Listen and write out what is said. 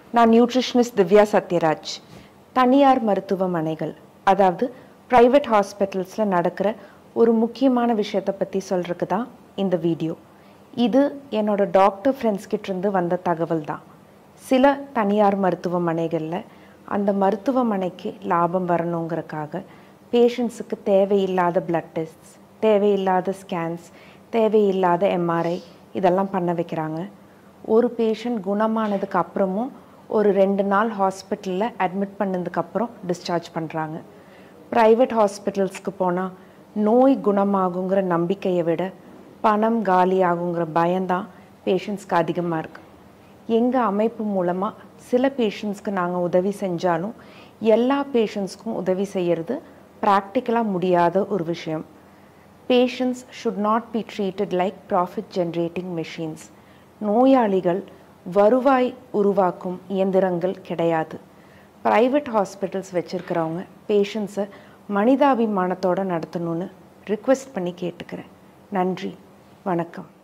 நான் நியூட்ரிஷனிஸ்ட் திவ்யா சத்யராஜ் தனியார் மருத்துவமனைகள் அதாவது ப்ரைவேட் ஹாஸ்பிட்டல்ஸில் நடக்கிற ஒரு முக்கியமான விஷயத்தை பற்றி சொல்கிறதுக்கு தான் இந்த வீடியோ இது என்னோட டாக்டர் ஃப்ரெண்ட்ஸ் கிட்டேருந்து வந்த தகவல் தான் சில தனியார் மருத்துவமனைகளில் அந்த மருத்துவமனைக்கு லாபம் வரணுங்கிறக்காக பேஷண்ட்ஸுக்கு தேவையில்லாத பிளட் டெஸ்ட்ஸ் தேவையில்லாத ஸ்கேன்ஸ் தேவையில்லாத எம்ஆர்ஐ இதெல்லாம் பண்ண வைக்கிறாங்க ஒரு பேஷண்ட் குணமானதுக்கு அப்புறமும் ஒரு ரெண்டு நாள் ஹாஸ்பிட்டலில் அட்மிட் பண்ணதுக்கு அப்புறம் டிஸ்சார்ஜ் பண்ணுறாங்க ப்ரைவேட் ஹாஸ்பிட்டல்ஸ்க்கு போனால் நோய் குணமாகுங்கிற நம்பிக்கையை விட பணம் காலி ஆகுங்கிற பயம்தான் பேஷண்ட்ஸ்க்கு அதிகமாக இருக்குது எங்கள் அமைப்பு மூலமாக சில பேஷண்ட்ஸ்க்கு நாங்கள் உதவி செஞ்சாலும் எல்லா பேஷண்ட்ஸ்க்கும் உதவி செய்கிறது ப்ராக்டிக்கலாக முடியாத ஒரு விஷயம் patients should not be treated like profit generating machines நோயாளிகள் வருவாய் உருவாக்கும் இயந்திரங்கள் கிடையாது ப்ரைவேட் ஹாஸ்பிட்டல்ஸ் வச்சுருக்கிறவங்க பேஷண்ட்ஸை மனிதாபிமானத்தோடு நடத்தணும்னு ரிக்வெஸ்ட் பண்ணி கேட்டுக்கிறேன் நன்றி வணக்கம்